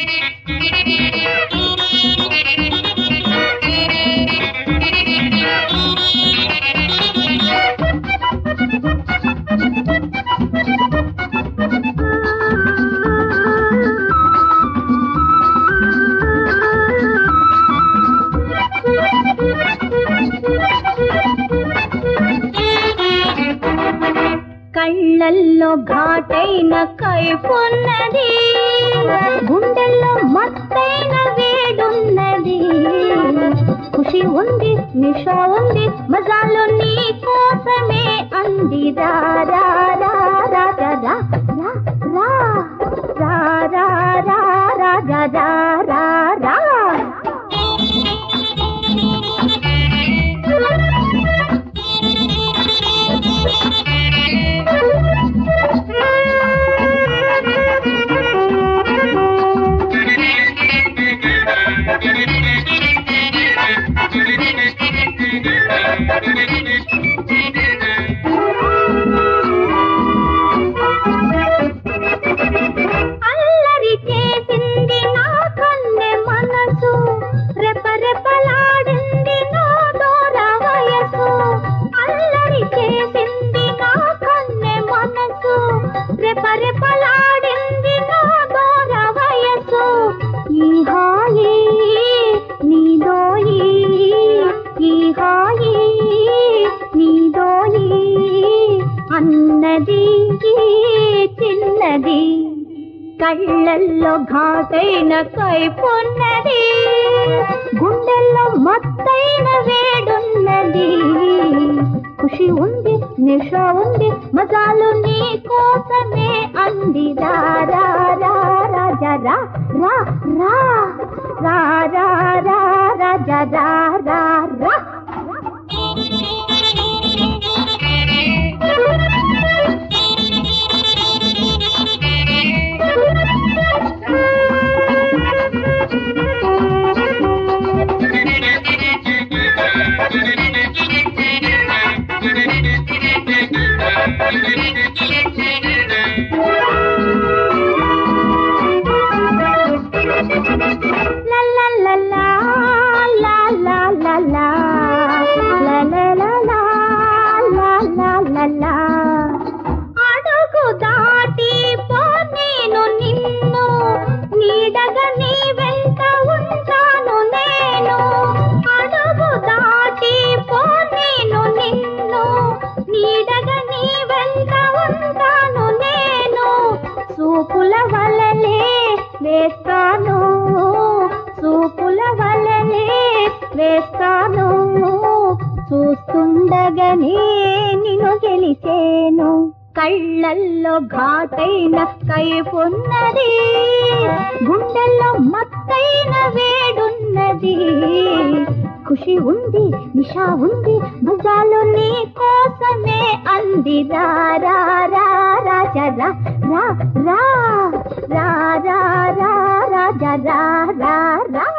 కళ్ళల్లో ఘాటైన కైపున్నది గుండెల్లో మత్తైన వేడున్నది ఖుషి ఉంది నిష ఉంది మజాలు నీ కోసమే అంది రా రా రా రా రా రా రా రా రా రా రా రా రా రా రా అల్లరి చేసింది నా కన్నె మనసు రెపరెపలాడింది నా దూర వయసు అల్లరి చేసింది నా కన్నె మనసు రెపరెపలాడింది నా దూర వయసు ఈ హాయి నీదోయి ఈ హాయి నీదోయి అన్నది ఈ చిన్నది కళ్ళల్లో ఘాటైన కైపున్నది గుండెల్లో మత్తైన వేడున్నది ఖుషి ఉంది నిష ఉంది మజాలు నీ కోసమే అంది రా రా రా రాజా రా రా రా రా రా రా రాజా రా రా రా La la la la la la la la la la la la la la la la అడుగు దాటి పో నేను నిన్ను నీడగా నీ వెంట ఉంటాను నేను అడుగు దాటి పో నేను నిన్ను నీడగా నీ వెంట ఉంటాను నేను చూపుల వలలే వేస్తాను చూపుల వలలే వేస్తాను చూస్తుండగానే నిన్ను గెలిచేను కళ్ళల్లో ఘాటైన కైపున్నది గుండెల్లో మత్తైన వేడున్నది ఖుషి ఉంది నిషా ఉంది మజాలు నీ కోసమే అంది రా రా రా రాజా రా రా రా రా రా రా రాజా రా రా రా